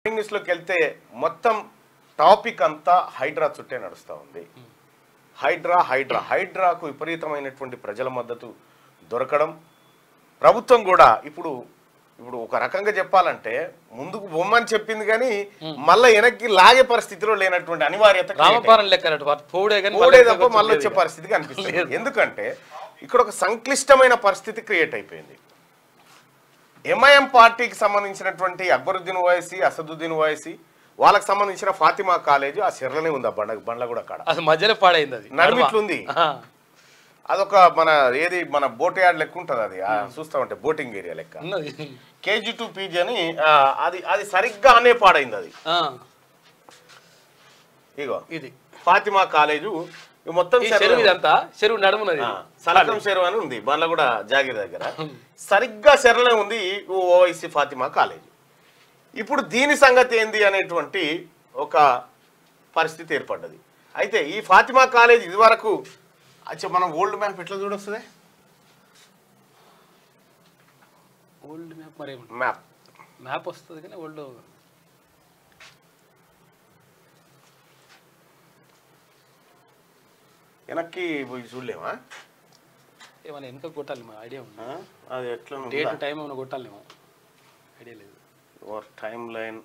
న్యూస్లోకి వెళ్తే మొత్తం టాపిక్ అంతా హైడ్రా చుట్టే నడుస్తూ ఉంది హైడ్రా హైడ్రా హైడ్రాకు విపరీతమైనటువంటి ప్రజల మద్దతు దొరకడం ప్రభుత్వం కూడా ఇప్పుడు ఇప్పుడు ఒక రకంగా చెప్పాలంటే ముందుకు బొమ్మని చెప్పింది కానీ మళ్ళీ వెనక్కి లాగే పరిస్థితిలో లేనటువంటి అనివార్యత create అయింది. రామపారం లెక్క పోడే కానీ పోడే తప్ప మళ్ళీ వచ్చే పరిస్థితి కనిపిస్తుంది ఎందుకంటే ఇక్కడ ఒక సంక్లిష్టమైన పరిస్థితి క్రియేట్ అయిపోయింది ఎంఐఎం పార్టీకి సంబంధించినటువంటి అక్బరుద్దీన్ ఓవైసీ అసదుద్దీన్ ఓవైసీ వాళ్ళకి సంబంధించిన ఫాతిమా కాలేజ్ ఆ సిర్లనే ఉంది ఆ బండ బండ్లగూడ కాడ అది మధ్యలో పాడైంది అది నడిమిట్లుంది ఆ, అదొక మన ఏది మన బోట్ యార్డ్ లెక్క ఉంటుంది అది ఆ, చూస్తామంటే బోటింగ్ ఏరియా లెక్క ఉన్నది కేజీ టూ పీజీ అని ఆ, అది అది సరిగ్గా అనే పాడైంది అది ఆ, ఇగో ఇది ఫాతిమా కాలేజు ఇవి మొత్తం ఈ సిర్లనే చెరువు ఉంది. ఇదంతా చెరువు నడుమున్నది ఆ, సలకం చెరువు అని ఉంది బండ్లగూడ జాగిర్ దగ్గర సరిగ్గా సెరలే ఉంది ఓవైసీ ఫాతిమా కాలేజ్ ఇప్పుడు దీని సంగతి ఏంది అనేటువంటి ఒక పరిస్థితి ఏర్పడ్డది అయితే ఈ ఫాతిమా కాలేజ్ ఇదివరకు అచ్చా మనం ఓల్డ్ మ్యాప్ ఎట్లా చూడొస్తుంది ఓల్డ్ మ్యాప్ మరి ఏమన్నా మ్యాప్ మ్యాప్ వస్తుంది కానీ ఓల్డ్ వెనక్కి పోయి చూడలేమా ఏమైనా వెనక కొట్టాలి మా ఐడియా ఉంది ఆ? అది ఎట్లా డేట్ టైం ఏమైనా కొట్టాలేమో ఐడియా లేదు టైం లైన్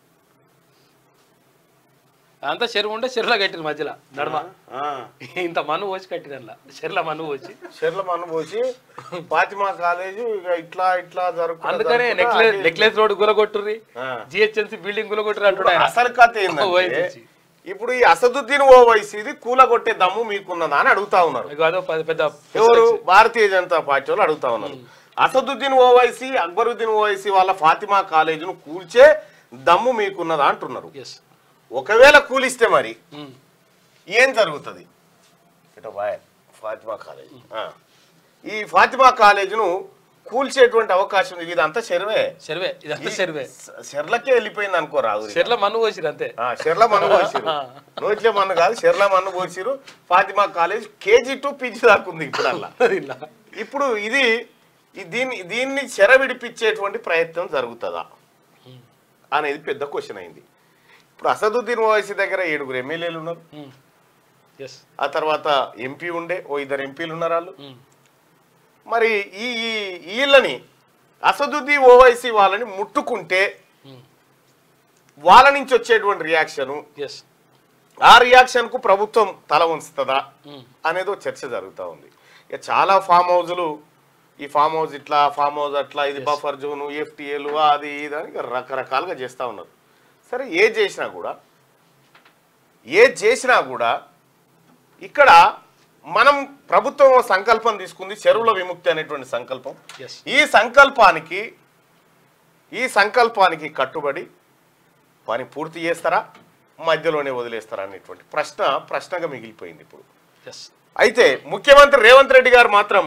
అంతా చెరువు ఉంటే చెరువులో కట్టిరు మధ్యలో నడమ ఇంత మన్ను పోసి కట్టిరు అందులో చెరువులో మన్ను పోసి చెర్ల మన్ను పోసి ఫాతిమా కాలేజ్ ఇక ఇట్లా ఇట్లా జరుగుతుంది అందుకనే నెక్లెస్ నెక్లెస్ రోడ్ గులగొట్టుర్రి ఆ. జిహెచ్ఎంసీ బిల్డింగ్ గులగొట్టురు అంటున్నాడు ఆయన. అసలు కథ ఏంటంటే ఓవైసీ. ఇప్పుడు ఈ అసదుద్దీన్ ఓవైసీది కూలగొట్టే దమ్ము మీకున్నదా అని అడుగుతా ఉన్నారు ఇగో అదో పెద్ద పెద్ద ఎవరు భారతీయ జనతా పార్టీ వాళ్ళు అడుగుతా ఉన్నారు అసదుద్దీన్ ఓవైసీ అక్బరుద్దీన్ ఓవైసీ వాళ్ళ ఫాతిమా కాలేజీను కూల్చే దమ్ము మీకున్నదా అంటున్నారు ఎస్ ఒకవేళ కూలిస్తే మరి ఏం జరుగుతుంది ఇటో బాయ్ ఫాతిమా కాలేజ్ ఆ. ఈ ఫాతిమా కాలేజీను కూల్చేటువంటి అవకాశం ఉంది ఇదంతా చెరువే చెరువే ఇదంతా చెరువే చెర్లకే వెళ్ళిపోయింది అనుకో రాదు చెరువులో మన్ను పోసిరు అంతే ఆ, షెర్ల మన్ను పోసిరు నోట్లే మన్ను కాదు షెర్ల మన్ను పోసిరు Fatima college KG to PG దాకా ఉంది ఇప్పుడు అలా ఇలా. ఇప్పుడు ఇది ఈ దీన్ని దీన్ని చెర విడిపించేటువంటి ప్రయత్నం జరుగుతుందా అనేది పెద్ద క్వశ్చన్ అయింది ఇప్పుడు అసదుద్దీన్ ఓవైసీ దగ్గర ఏడుగురు ఎమ్మెల్యేలు ఉన్నారు ఉమ్. ఎస్ ఆ తర్వాత ఎంపీ ఉండే ఓ ఇద్దరు ఎంపీలు ఉన్నారు వాళ్ళు ఉమ్. మరి ఈ ఈ వీళ్ళని అసదుద్దీన్ ఓవైసీ వాళ్ళని ముట్టుకుంటే ఉమ్. వాళ్ళ నుంచి వచ్చేటువంటి రియాక్షను ఎస్ ఆ రియాక్షన్ కు ప్రభుత్వం తల ఉంచుతుందా ఉమ్. అనేది ఒక చర్చ జరుగుతూ ఉంది ఇక చాలా ఫామ్ హౌజులు ఈ ఫామ్ హౌస్ ఇట్లా ఫామ్ హౌస్ అట్లా ఇది బఫర్ జోను ఎఫ్టీఏలు అది ఇది అని ఇక రకరకాలుగా చేస్తూ ఉన్నారు సరే ఏది చేసినా కూడా ఏది చేసినా కూడా ఇక్కడ మనం ప్రభుత్వం ఓ సంకల్పం తీసుకుంది చెరువుల విముక్తి అనేటువంటి సంకల్పం ఎస్ ఈ సంకల్పానికి ఈ సంకల్పానికి కట్టుబడి పని పూర్తి చేస్తారా మధ్యలోనే వదిలేస్తారా అనేటువంటి ప్రశ్న ప్రశ్నగా మిగిలిపోయింది ఇప్పుడు ఎస్ అయితే ముఖ్యమంత్రి రేవంత్ రెడ్డి గారు మాత్రం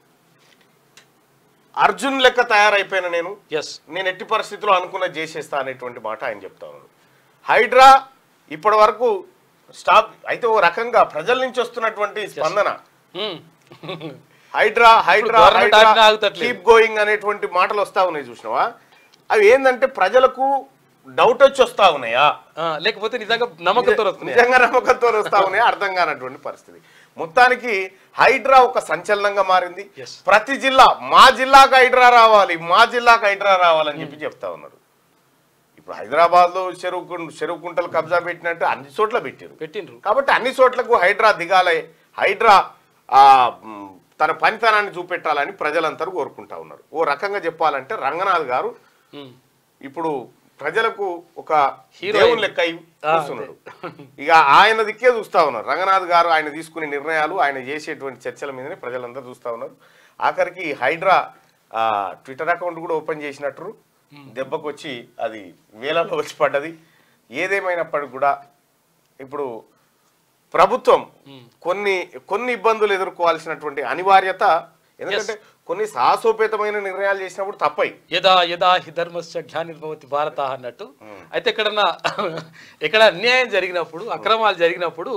అర్జున్ లెక్క తయారైపోయిన నేను ఎస్ నేను ఎట్టి పరిస్థితుల్లో అనుకున్న చేసేస్తా అనేటువంటి మాట ఆయన చెప్తా ఉన్నాడు హైడ్రా ఇప్పటి వరకు స్టాప్ అయితే ఓ రకంగా ప్రజల నుంచి వస్తున్నటువంటి స్పందన ఉమ్. హైడ్రా హైడ్రా government హైడ్రా ఆజ్ఞ ఆగుతట్లేదు. కీప్ గోయింగ్ అనేటువంటి మాటలు వస్తా ఉన్నాయి చూసినావా అవి ఏంటంటే ప్రజలకు డౌట్ వచ్చి వస్తా ఉన్నాయా ఆ, లేకపోతే నిజంగా నమ్మకంతో వస్తున్నాయి నిజంగా నమ్మకంతో వస్తా ఉన్నాయా అర్థం కానటువంటి పరిస్థితి మొత్తానికి హైడ్రా ఒక సంచలనంగా మారింది Yes. ప్రతి జిల్లా మా జిల్లాకు హైడ్రా రావాలి మా జిల్లాకు హైడ్రా రావాలని చెప్పి చెప్తా ఉన్నారు ఇప్పుడు హైదరాబాద్ లో చెరువు కు- చెరువు కుంటలు కబ్జా పెట్టినట్టు అన్ని చోట్ల పెట్టారు పెట్టిండ్రు కాబట్టి అన్ని చోట్లకు హైడ్రా దిగాలి హైడ్రా ఆ, మ్, తన పనితనాన్ని చూపెట్టాలని ప్రజలందరూ కోరుకుంటా ఉన్నారు ఓ రకంగా చెప్పాలంటే రంగనాథ్ గారు ఉమ్. ఇప్పుడు ప్రజలకు ఒక హీరో దేవుని అయింది. లెక్క అయి చూస్తున్నాడు ఇక ఆయన దిక్కే చూస్తా ఉన్నారు రంగనాథ్ గారు ఆయన తీసుకునే నిర్ణయాలు ఆయన చేసేటువంటి చర్చల మీదనే ప్రజలందరూ చూస్తా ఉన్నారు ఆఖరికి హైడ్రా ఆ, ట్విట్టర్ అకౌంట్ కూడా ఓపెన్ చేసినట్టు దెబ్బకు వచ్చి అది వేలలో వచ్చి పడ్డది ఏదేమైనప్పటికీ కూడా ఇప్పుడు ప్రభుత్వం కొన్ని కొన్ని ఇబ్బందులు ఎదుర్కోవాల్సినటువంటి అనివార్యత ఎందుకంటే కొన్ని సాహసోపేతమైన నిర్ణయాలు చేసినప్పుడు తప్పయి యదా యదా హి ధర్మస్య జ్ఞానిర్భవతి భారత అన్నట్టు అయితే ఎక్కడన్నా ఎక్కడ అన్యాయం జరిగినప్పుడు అక్రమాలు జరిగినప్పుడు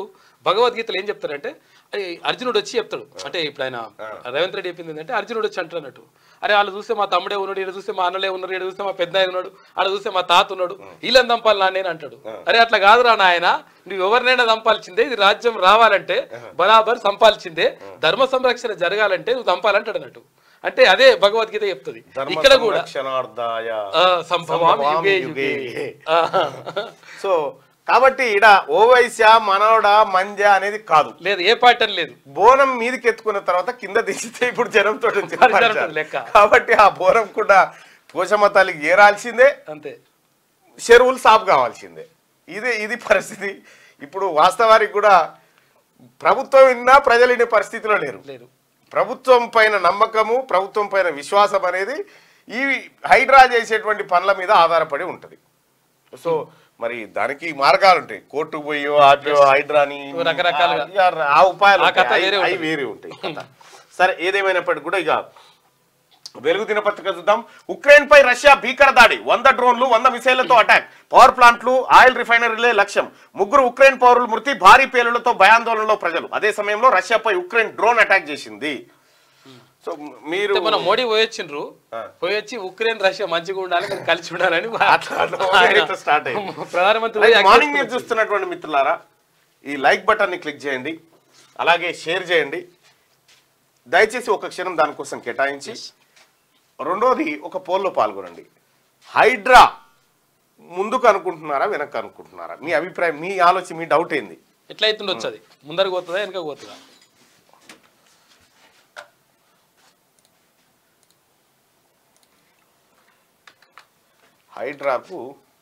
భగవద్గీతలో ఏం చెప్తారంటే అది అర్జునుడు వచ్చి చెప్తాడు అంటే ఇప్పుడు ఆయన రేవంత్ రెడ్డి చెప్పింది ఏంటంటే అర్జునుడు వచ్చి అంటారు అన్నట్టు అరే వాళ్ళు చూస్తే మా తమ్ముడే ఉన్నాడు ఇక్కడ చూస్తే మా అన్నలే ఉన్నారు ఇక్కడ చూస్తే మా పెద్ద ఆయన ఉన్నాడు ఆడ చూస్తే మా తాత ఉన్నాడు వీళ్ళని దంపాలి నా నేను అంటాడు అరే అట్లా కాదురా నాయన నువ్వు ఎవరినైనా దంపాల్సిందే ఇది రాజ్యం రావాలంటే బరాబర్ సంపాల్సిందే ధర్మ సంరక్షణ జరగాలంటే నువ్వు దంపాలంటాడు అన్నట్టు అంటే అదే భగవద్గీత చెప్తుంది ధర్మ ఇక్కడ కూడా సంరక్షణార్థాయ ఆ, సంభవామి సంభవామి యుగే యుగే యుగే యుగే. ఆ. సో కాబట్టి ఇడ ఓవైశ్య మనవడ మంజ అనేది కాదు లేదు ఏ పార్టీ అని లేదు బోనం మీదకి ఎత్తుకున్న తర్వాత కింద దించితే ఇప్పుడు జనంతో పరిసరం లెక్క. కాబట్టి ఆ బోనం కూడా పోషమ్మ తల్లికి ఏరాల్సిందే అంతే చెరువులు సాఫ్ కావాల్సిందే ఇది ఇది పరిస్థితి ఇప్పుడు వాస్తవానికి కూడా ప్రభుత్వం విన్నా ప్రజలు వినే పరిస్థితిలో లేరు లేదు ప్రభుత్వం పైన నమ్మకము ప్రభుత్వం పైన విశ్వాసం అనేది ఈ హైడ్రా చేసేటువంటి పనుల మీద ఆధారపడి ఉంటుంది సో మరి దానికి మార్గాలు ఉంటాయి కోర్టుకు పోయో ఆపో హైడ్రాని రకరకాలుగా. ఇక ఆ ఉపాయాలు ఆ కథ ఉంటాయి. వేరే అవి- అవి ఉంటుంది. వేరే ఉంటాయి కథ. సరే ఏదేమైనప్పటికీ కూడా ఇక వెలుగు దినపత్రిక చూద్దాం ఉక్రెయిన్ పై రష్యా భీకర దాడి వంద డ్రోన్లు వంద మిసైళ్లతో అటాక్ పవర్ ప్లాంట్లు ఆయిల్ రిఫైనరీలే లక్ష్యం ముగ్గురు ఉక్రెయిన్ పౌరులు మృతి భారీ పేలులతో భయాందోళనలో ప్రజలు అదే సమయంలో రష్యాపై ఉక్రెయిన్ డ్రోన్ అటాక్ చేసింది సో మీరు అంటే మన మోడీ పోయొచ్చిండ్రు ఆ. పోయొచ్చి ఉక్రెయిన్ రష్యా మంచిగా ఉండాలి మీరు కలిసి ఉండాలని అట్లా అట్లా మోడీ స్టార్ట్ అయింది ప్రధానమంత్రి పోయి మార్నింగ్ మీరు అగ్గిపెట్టుకొని చూస్తున్నటువంటి మిత్రులారా ఈ లైక్ బటన్ ని క్లిక్ చేయండి అలాగే షేర్ చేయండి దయచేసి ఒక క్షణం దానికోసం కేటాయించి రెండోది ఒక పోల్లో పాల్గొనండి హైడ్రా ముందుకు అనుకుంటున్నారా వెనక్కి అనుకుంటున్నారా మీ అభిప్రాయం మీ ఆలోచన మీ డౌట్ ఏంది ఎట్లా అవుతుండొచ్చు అది ముందరకు పోతుందా వెనక పోతుందా హైడ్రాకు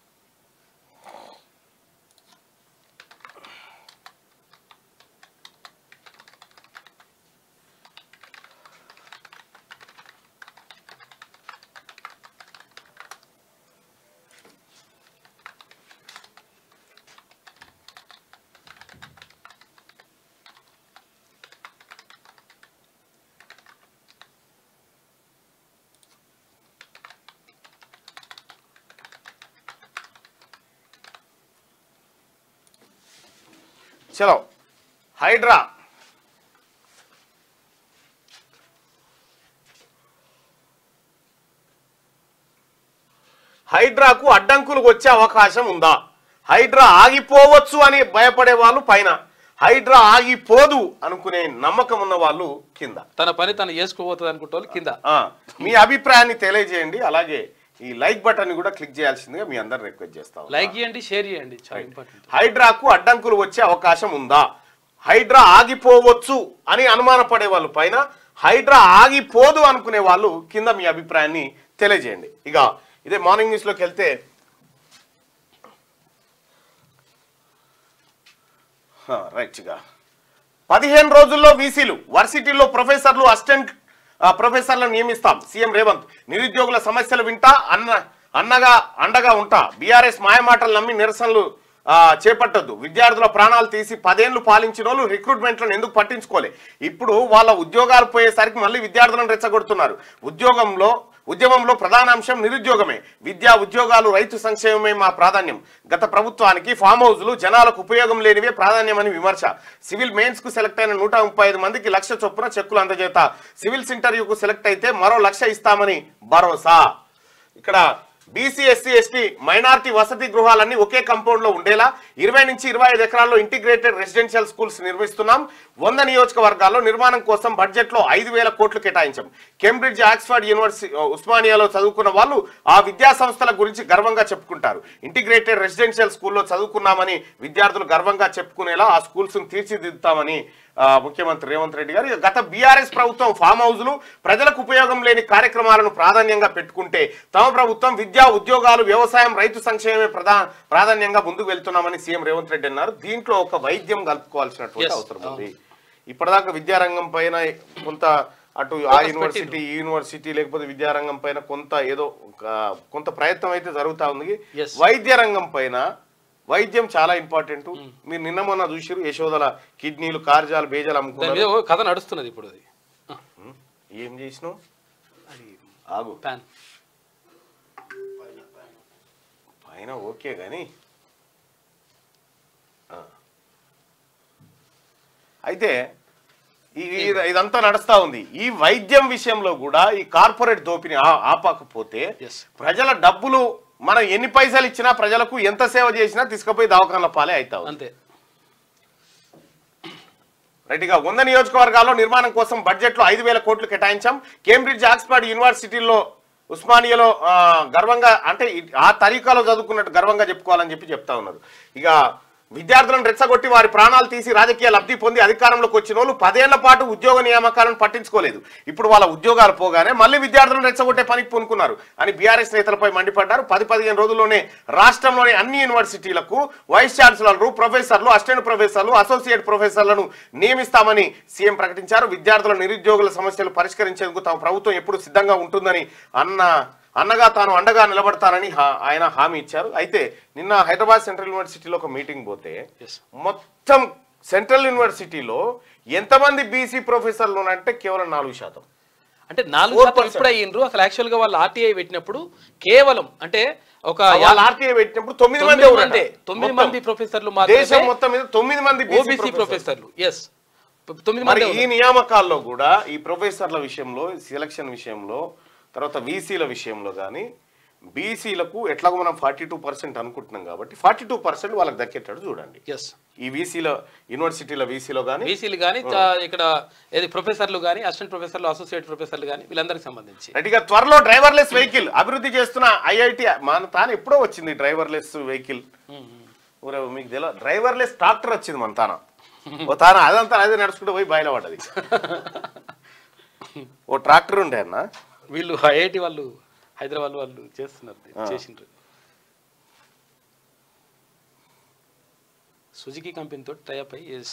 చలో హైడ్రా హైడ్రాకు అడ్డంకులు వచ్చే అవకాశం ఉందా హైడ్రా ఆగిపోవచ్చు అని భయపడే వాళ్ళు పైన హైడ్రా ఆగిపోదు అనుకునే నమ్మకం ఉన్న వాళ్ళు కింద తన పని తను చేసుకోబోతుంది అనుకుంటే వాళ్ళు కింద ఆ, మీ అభిప్రాయాన్ని తెలియజేయండి అలాగే ఈ లైక్ బటన్ కూడా క్లిక్ చేయాల్సిందిగా మీ అందరు రిక్వెస్ట్ చేస్తాం లైక్ చేయండి షేర్ చేయండి చాలా ఇంపార్టెంట్ హైడ్రాకు అడ్డంకులు వచ్చే అవకాశం ఉందా హైడ్రా ఆగిపోవచ్చు అని అనుమానపడే వాళ్ళు పైన హైడ్రా ఆగిపోదు అనుకునే వాళ్ళు కింద మీ అభిప్రాయాన్ని తెలియజేయండి ఇక ఇదే మార్నింగ్ న్యూస్లోకి వెళ్తే హా, రైట్గా పదిహేను రోజుల్లో వీసీలు వర్సిటీల్లో ప్రొఫెసర్లు అసిస్టెంట్ ఆ, ప్రొఫెసర్లను నియమిస్తాం సీఎం రేవంత్ నిరుద్యోగుల సమస్యలు వింటా అన్న అన్నగా అండగా ఉంటా బీఆర్ఎస్ మాయమాటలు నమ్మి నిరసనలు ఆ, చేపట్టొద్దు విద్యార్థుల ప్రాణాలు తీసి పదేళ్లు పాలించిన వాళ్ళు రిక్రూట్మెంట్లను ఎందుకు పట్టించుకోలే ఇప్పుడు వాళ్ళ ఉద్యోగాలు పోయేసరికి మళ్ళీ విద్యార్థులను రెచ్చగొడుతున్నారు ఉద్యోగంలో ఉద్యమంలో ప్రధాన అంశం నిరుద్యోగమే విద్యా ఉద్యోగాలు రైతు సంక్షేమమే మా ప్రాధాన్యం గత ప్రభుత్వానికి ఫామ్ హౌస్లు జనాలకు ఉపయోగం లేనివే ప్రాధాన్యమని విమర్శ సివిల్ మెయిన్స్ కు సెలెక్ట్ అయిన నూట ముప్పై ఐదు మందికి లక్ష చొప్పున చెక్కులు అందజేత సివిల్స్ ఇంటర్వ్యూకు సెలెక్ట్ అయితే మరో లక్ష ఇస్తామని భరోసా ఇక్కడ బీసీ ఎస్సీ ఎస్టీ మైనార్టీ వసతి గృహాలన్నీ ఒకే కాంపౌండ్ లో ఉండేలా ఇరవై నుంచి ఇరవై ఐదు ఎకరాల్లో ఇంటిగ్రేటెడ్ రెసిడెన్షియల్ స్కూల్స్ నిర్మిస్తున్నాం వంద నియోజకవర్గాల్లో నిర్మాణం కోసం బడ్జెట్ లో ఐదు వేల కోట్లు కేటాయించాం కేంబ్రిడ్జ్ ఆక్స్ఫర్డ్ యూనివర్సిటీ ఉస్మానియాలో చదువుకున్న వాళ్ళు ఆ విద్యా సంస్థల గురించి గర్వంగా చెప్పుకుంటారు ఇంటిగ్రేటెడ్ రెసిడెన్షియల్ స్కూల్లో చదువుకున్నామని విద్యార్థులు గర్వంగా చెప్పుకునేలా ఆ స్కూల్స్ తీర్చిదిద్దుతామని ఆ, ముఖ్యమంత్రి రేవంత్ రెడ్డి గారు ఇక గత బీఆర్ఎస్ ప్రభుత్వం ఫామ్ హౌస్లు ప్రజలకు ఉపయోగం లేని కార్యక్రమాలను ప్రాధాన్యంగా పెట్టుకుంటే తమ ప్రభుత్వం విద్యా ఉద్యోగాలు వ్యవసాయం రైతు సంక్షేమమే ప్రధా ప్రాధాన్యంగా ముందుకు వెళ్తున్నామని సీఎం రేవంత్ రెడ్డి అన్నారు దీంట్లో ఒక వైద్యం కలుపుకోవాల్సినటువంటి Yes. అవసరం ఉంది ఇప్పటిదాకా విద్యారంగం పైన కొంత అటు ఆ Focus యూనివర్సిటీ ఈ యూనివర్సిటీ లేకపోతే విద్యారంగం పైన కొంత ఏదో ఒక- కొంత ప్రయత్నం అయితే జరుగుతా ఉంది Yes. వైద్య రంగం పైన వైద్యం చాలా ఇంపార్టెంట్ మీరు నిన్న మొన్న చూసిరు యశోదల కిడ్నీలు కార్జాలు బేజాలు దాని అమ్ముకున్నారు మీద ఓ కథ నడుస్తున్నది ఇప్పుడు అది ఉం? ఏం చేసినావు ఆగు ప్యాన్ పైన ఓకే కానీ అయితే ఈ ఈ- ఇదంతా నడుస్తా ఉంది ఈ వైద్యం విషయంలో కూడా ఈ కార్పొరేట్ దోపిని ఆ- ఆపకపోతే Yes. ప్రజల డబ్బులు మనం ఎన్ని పైసలు ఇచ్చినా ప్రజలకు ఎంత సేవ చేసినా తీసుకుపోయి దవాఖానల పాలే అవుతావు అంతే రైట్గా వంద నియోజకవర్గాల్లో నిర్మాణం కోసం బడ్జెట్లో ఐదు వేల కోట్లు కేటాయించాం కేంబ్రిడ్జ్ ఆక్స్ఫర్డ్ యూనివర్సిటీలో ఉస్మానియాలో ఆ, గర్వంగా అంటే ఈ- ఆ తరీకాలో చదువుకున్నట్టు గర్వంగా చెప్పుకోవాలని చెప్పి చెప్తా ఉన్నారు ఇక విద్యార్థులను రెచ్చగొట్టి వారి ప్రాణాలు తీసి రాజకీయ లబ్ధి పొంది అధికారంలోకి వచ్చిన వాళ్ళు పదేళ్ల పాటు ఉద్యోగ నియామకాలను పట్టించుకోలేదు ఇప్పుడు వాళ్ళ ఉద్యోగాలు పోగానే మళ్ళీ విద్యార్థులను రెచ్చగొట్టే పనికి పూనుకున్నారు అని బీఆర్ఎస్ నేతలపై మండిపడ్డారు పది పదిహేను రోజుల్లోనే రాష్ట్రంలోని అన్ని యూనివర్సిటీలకు వైస్ ఛాన్సలర్లు ప్రొఫెసర్లు అసిస్టెంట్ ప్రొఫెసర్లు అసోసియేట్ ప్రొఫెసర్లను నియమిస్తామని సీఎం ప్రకటించారు విద్యార్థుల నిరుద్యోగుల సమస్యలు పరిష్కరించేందుకు తమ ప్రభుత్వం ఎప్పుడు సిద్ధంగా ఉంటుందని అన్న అన్నగా తాను అండగా నిలబడతానని హా- ఆయన హామీ ఇచ్చారు అయితే నిన్న హైదరాబాద్ సెంట్రల్ యూనివర్సిటీలో ఒక మీటింగ్ పోతే ఎస్ మొత్తం సెంట్రల్ యూనివర్సిటీలో ఎంతమంది బీసీ ప్రొఫెసర్లు ఉన్నారంటే కేవలం నాలుగు శాతం అంటే నాలుగు శాతం 4%. ఇప్పుడు అయ్యిండ్రు అసలు యాక్చువల్ గా వాళ్ళు ఆర్టీఐ పెట్టినప్పుడు కేవలం అంటే ఒక వాళ్ళ ఆర్టీఐ పెట్టినప్పుడు తొమ్మిది మంది తొమ్మిది మంది తొమ్మిది మంది ప్రొఫెసర్లు దేశం మాత్రమే మొత్తం మీద తొమ్మిది మంది ఓబీసీ బీసీ ప్రొఫెసర్లు ఎస్ తొమ్మిది మరి మంది ఈ నియామకాల్లో కూడా ఈ ప్రొఫెసర్ల విషయంలో సెలక్షన్ విషయంలో తర్వాత వీసీల విషయంలో కానీ బీసీలకు ఎట్లాగో మనం ఫార్టీ టూ పర్సెంట్ అనుకుంటున్నాం కాబట్టి ఫార్టీ టూ పర్సెంట్ వాళ్ళకి దక్కేటట్టు చూడండి ఎస్ ఈ వీసీలో యూనివర్సిటీల వీసీలో కానీ బీసీలు కానీ ఇక్కడ ఏది ప్రొఫెసర్లు కానీ అసిస్టెంట్ ప్రొఫెసర్లు అసోసియేట్ ప్రొఫెసర్లు కానీ వీళ్ళందరికి సంబంధించి రెడ్డిగా త్వరలో డ్రైవర్లెస్ వెహికల్ అభివృద్ధి చేస్తున్న ఐఐటి మన తాను ఎప్పుడో వచ్చింది డ్రైవర్లెస్ వెహికల్ ఊరే మీకు తెలియదు డ్రైవర్లెస్ ట్రాక్టర్ వచ్చింది మన తాన ఓ తాన అదంతా అదే నడుచుకుంటూ పోయి బయలు పడ్డది ఓ ట్రాక్టర్ ఉండే అన్న వీళ్ళు ఐఐటి వాళ్ళు హైదరాబాద్ వాళ్ళు చేస్తున్నారు చేసిండ్రు సుజుకి కంపెనీతో టైప్ అయ్యి yes.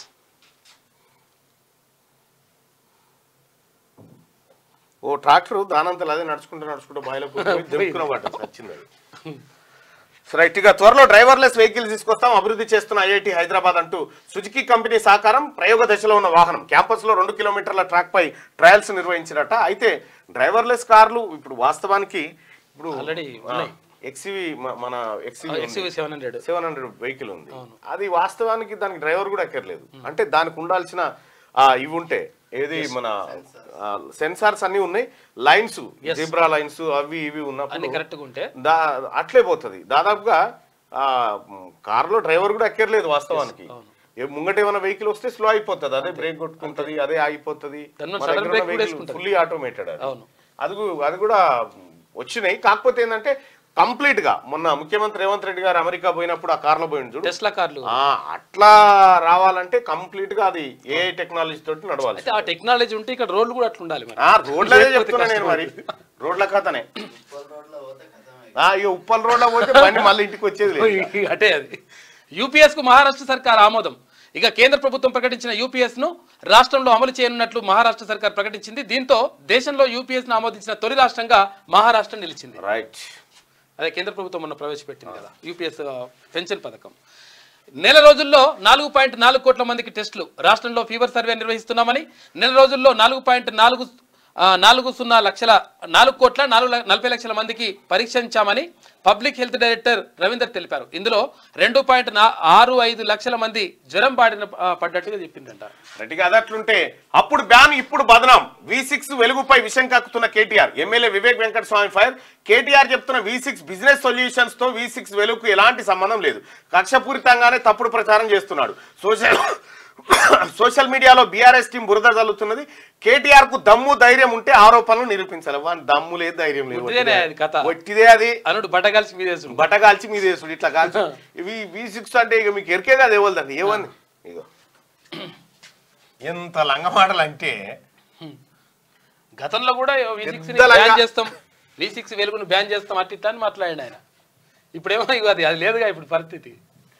ఓ ట్రాక్టర్ దానంతలు అదే నడుచుకుంటూ నడుచుకుంటూ బాయిలో దెబ్బకున్న పడ్డది వచ్చింది అది సో రైట్ ఇక త్వరలో డ్రైవర్లెస్ వెహికల్స్ తీసుకొస్తాం అభివృద్ధి చేస్తున్న ఐఐటి హైదరాబాద్ అంటూ సుజుకి కంపెనీ సహకారం ప్రయోగ దశలో ఉన్న వాహనం క్యాంపస్ లో రెండు కిలోమీటర్ల ట్రాక్ పై ట్రయల్స్ నిర్వహించినట అయితే డ్రైవర్లెస్ కార్లు ఇప్పుడు వాస్తవానికి ఇప్పుడు Already ఉన్నాయి. ఎక్సివి మన XUV XUV seven hundred seven hundred vehicle ఉంది అది వాస్తవానికి దానికి డ్రైవర్ కూడా ఎక్కర్లేదు అంటే దానికి ఉండాల్సిన ఆ, ఇవి ఉంటాయి ఏది మన సెన్సార్స్ అన్ని ఉన్నాయి లైన్స్ జిబ్రా లైన్స్ అవి ఇవి అన్ని ఉన్నప్పుడు కరెక్ట్గా ఉంటే దా అట్లే పోతుంది దాదాపుగా ఆ కారులో డ్రైవర్ కూడా ఎక్కర్లేదు వాస్తవానికి ఏ ముంగట ఏమైనా వెహికల్ వస్తే స్లో అయిపోతుంది అదే బ్రేక్ కొట్టుకుంటది అదే ఆగిపోతుంది దాని మీద sudden brake కూడా వేసుకుంటది. ఫుల్లీ ఆటోమేటెడ్ అది అవును. అది కు- అది కూడా వచ్చినాయి కాకపోతే ఏంటంటే కంప్లీట్ గా మొన్న ముఖ్యమంత్రి రేవంత్ రెడ్డి గారు అమెరికా పోయినప్పుడు ఆ కార్లో పోయిండు చూడు టెస్లా కార్లు ఆ, అట్లా రావాలంటే కంప్లీట్ గా అది ఏ టెక్నాలజీ తోటి నడవాలి అయితే ఆ టెక్నాలజీ ఉంటే ఇక్కడ రోడ్లు కూడా అట్లా ఉండాలి మరి ఆ రోడ్లదే చెప్తున్నా నేను మరి రోడ్ల కథనే ఆ, ఇక ఉప్పల్ రోడ్ల పోతే బండి మళ్ళీ ఇంటికి వచ్చేది లేదు అంటే అది యూపీఎస్ కు మహారాష్ట్ర సర్కార్ ఆమోదం ఇక కేంద్ర ప్రభుత్వం ప్రకటించిన యూపీఎస్ ను రాష్ట్రంలో అమలు చేయనున్నట్లు మహారాష్ట్ర సర్కార్ ప్రకటించింది దీంతో దేశంలో యూపీఎస్ ను ఆమోదించిన తొలి రాష్ట్రంగా మహారాష్ట్ర నిలిచింది రైట్ అదే కేంద్ర ప్రభుత్వం మొన్న ప్రవేశపెట్టింది కదా యూపీఎస్ పెన్షన్ పథకం నెల రోజుల్లో నాలుగు పాయింట్ నాలుగు కోట్ల మందికి టెస్టులు రాష్ట్రంలో ఫీవర్ సర్వే నిర్వహిస్తున్నామని నెల రోజుల్లో నాలుగు పాయింట్ నాలుగు ఆ, నాలుగు సున్నా లక్షల నాలుగు కోట్ల నాలుగు ల- నలభై లక్షల మందికి పరీక్షించామని పబ్లిక్ హెల్త్ డైరెక్టర్ రవీందర్ తెలిపారు ఇందులో రెండు పాయింట్ నా- ఆరు ఐదు లక్షల మంది జ్వరం పాడిన ఆ, పడ్డట్టుగా చెప్పిందంట రెడ్డిగా అది అట్లుంటే అప్పుడు బ్యాన్ ఇప్పుడు బదనాం వి సిక్స్ వెలుగుపై విషం కక్కుతున్న కేటీఆర్ ఎమ్మెల్యే వివేక్ వెంకట స్వామి ఫైర్ కేటీఆర్ చెప్తున్న వి సిక్స్ బిజినెస్ సొల్యూషన్స్ తో వి సిక్స్ వెలుగుకు ఎలాంటి సంబంధం లేదు కక్షపూరితంగానే తప్పుడు ప్రచారం చేస్తున్నాడు సోషల్ సోషల్ మీడియాలో బీఆర్ఎస్ టీం బురద చల్లుతున్నది కేటీఆర్ కు దమ్ము ధైర్యం ఉంటే ఆరోపణలు నిరూపించాలి వాని దమ్ము లేదు ధైర్యం లేదు ఉట్టిదేనే అది కథ. వట్టిదే అది అనుడు బట్టగాల్సి మీదేసు బట్ట కాల్చి మీద వేసుడు ఇట్లా కాల్చి ఇవి వి సిక్స్ అంటే ఇక మీకు ఎరికే కదా ఏవల్దండి ఏమంది ఇగో ఎంత లంగమాటలు అంటే గతంలో కూడా వి సిక్స్ పెద్ద లంగా. బ్యాన్ చేస్తాం వి సిక్స్ వెలుగును బ్యాన్ చేస్తాం అట్టి ఇట్లా అని మాట్లాడండి ఆయన ఇప్పుడేమో ఇక అది అది లేదుగా ఇప్పుడు పరిస్థితి